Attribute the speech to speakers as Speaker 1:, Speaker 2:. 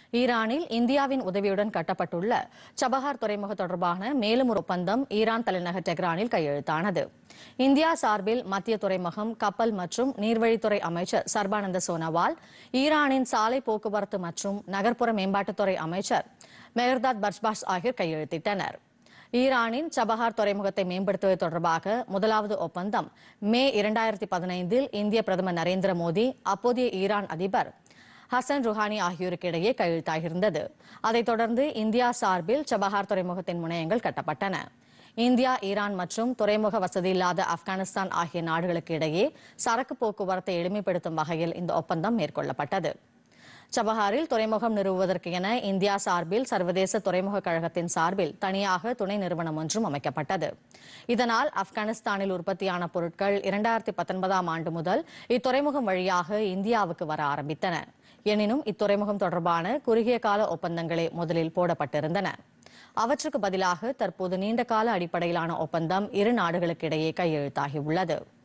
Speaker 1: ஈரானில் இந்தியாவின் உதவியுடன் கட்டப்பட்டுள்ள சபஹார் துறைமுக தொடர்பான மேலும் ஒரு ஒப்பந்தம் ஈரான் தலைநகர் டெஹ்ரானில் கையெழுத்தானது இந்தியா சார்பில் மத்திய துறைமுகம் கப்பல் மற்றும் நீர்வழித்துறை அமைச்சர் சர்பானந்த சோனோவால் ஈரானின் சாலை போக்குவரத்து மற்றும் நகர்ப்புற மேம்பாட்டுத்துறை அமைச்சர் மெஹர்தாத் பர்ஷ்பாஷ் ஆகியோர் கையெழுத்திட்டனர் ஈரானின் சபஹார் துறைமுகத்தை மேம்படுத்துவது தொடர்பாக முதலாவது ஒப்பந்தம் மே இரண்டாயிரத்தி பதினைந்தில் இந்திய பிரதமர் நரேந்திர மோடி அப்போதைய ஈரான் அதிபர் ஹசன் ருஹானி ஆகியோருக்கு இடையே கையெழுத்தாகியிருந்தது அதைத் தொடர்ந்து இந்தியா சார்பில் சபஹார் துறைமுகத்தின் முனையங்கள் கட்டப்பட்டன இந்தியா ஈரான் மற்றும் துறைமுக வசதி இல்லாத ஆப்கானிஸ்தான் ஆகிய நாடுகளுக்கு இடையே சரக்கு போக்குவரத்தை எளிமைப்படுத்தும் வகையில் இந்த ஒப்பந்தம் மேற்கொள்ளப்பட்டது சபஹாரில் துறைமுகம் நிறுவுவதற்கு என இந்தியா சார்பில் சர்வதேச துறைமுக கழகத்தின் சார்பில் தனியாக துணை நிறுவனம் ஒன்றும் அமைக்கப்பட்டது இதனால் ஆப்கானிஸ்தானில் உற்பத்தியான பொருட்கள் இரண்டாயிரத்தி பத்தொன்பதாம் ஆண்டு முதல் இத்துறைமுகம் வழியாக இந்தியாவுக்கு வர ஆரம்பித்தன எனினும் இத்துறைமுகம் தொடர்பான குறுகிய கால ஒப்பந்தங்களே முதலில் போடப்பட்டிருந்தன அவற்றுக்கு பதிலாக தற்போது நீண்ட கால அடிப்படையிலான ஒப்பந்தம் இரு நாடுகளுக்கிடையே கையெழுத்தாகியுள்ளது